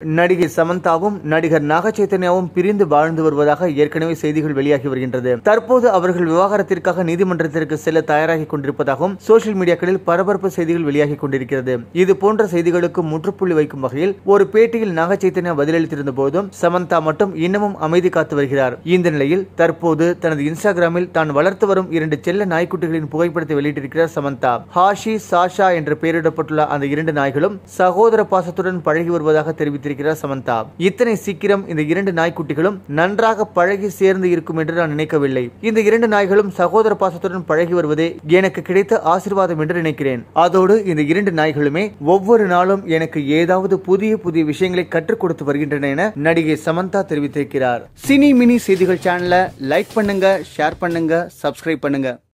நடிகை சமந்தாவும் நடிகர் நாக சைத்தன்யாவும் பிரிந்து வாழ்ந்து வருவதாக ஏற்கனவே செய்திகள் வெளியாகி வருகின்றது தற்போது அவர்கள் விவாகரத்திற்காக நீதிமன்றத்திற்கு செல்ல தயாராகி கொண்டிருப்பதாகவும் சோசியல் மீடியாக்களில் பரபரப்பு செய்திகள் வெளியாகி கொண்டிருக்கிறது இது போன்ற செய்திகளுக்கு முற்றுப்புள்ளி வைக்கும் வகையில் ஒரு பேட்டியில் நாக சைத்தன்யா பதிலளித்திருந்த போதும் சமந்தா மட்டும் இன்னமும் அமைதி காத்து வருகிறார் இந்த நிலையில் தற்போது தனது இன்ஸ்டாகிராமில் தான் வளர்த்து வரும் இரண்டு செல்ல நாய்க்குட்டிகளின் புகைப்படத்தை வெளியிட்டிருக்கிறார் சமந்தா ஹாஷி சாஷா என்று பெயரிடப்பட்டுள்ள அந்த இரண்டு நாய்களும் சகோதர பாசத்துடன் பழகி வருவதாக தெரிவித்திருக்கிறார் சமந்தா இத்தனை சீக்கிரம் இந்த இரண்டு நாய்க்குட்டிகளும் நன்றாக பழகி சேர்ந்து இருக்கும் என்று நான் நினைக்கவில்லை இந்த இரண்டு நாய்களும் சகோதர பாசத்துடன் பழகி வருவதே எனக்கு கிடைத்த ஆசீர்வாதம் என்று நினைக்கிறேன் அதோடு இந்த இரண்டு நாய்களுமே ஒவ்வொரு நாளும் எனக்கு ஏதாவது புதிய புதிய விஷயங்களை கற்றுக் கொடுத்து வருகின்றன என நடிகை சமந்தா தெரிவித்திருக்கிறார் சினி மினி செய்திகள் சேனலை லைக் பண்ணுங்க ஷேர் பண்ணுங்க சப்ஸ்கிரைப் பண்ணுங்க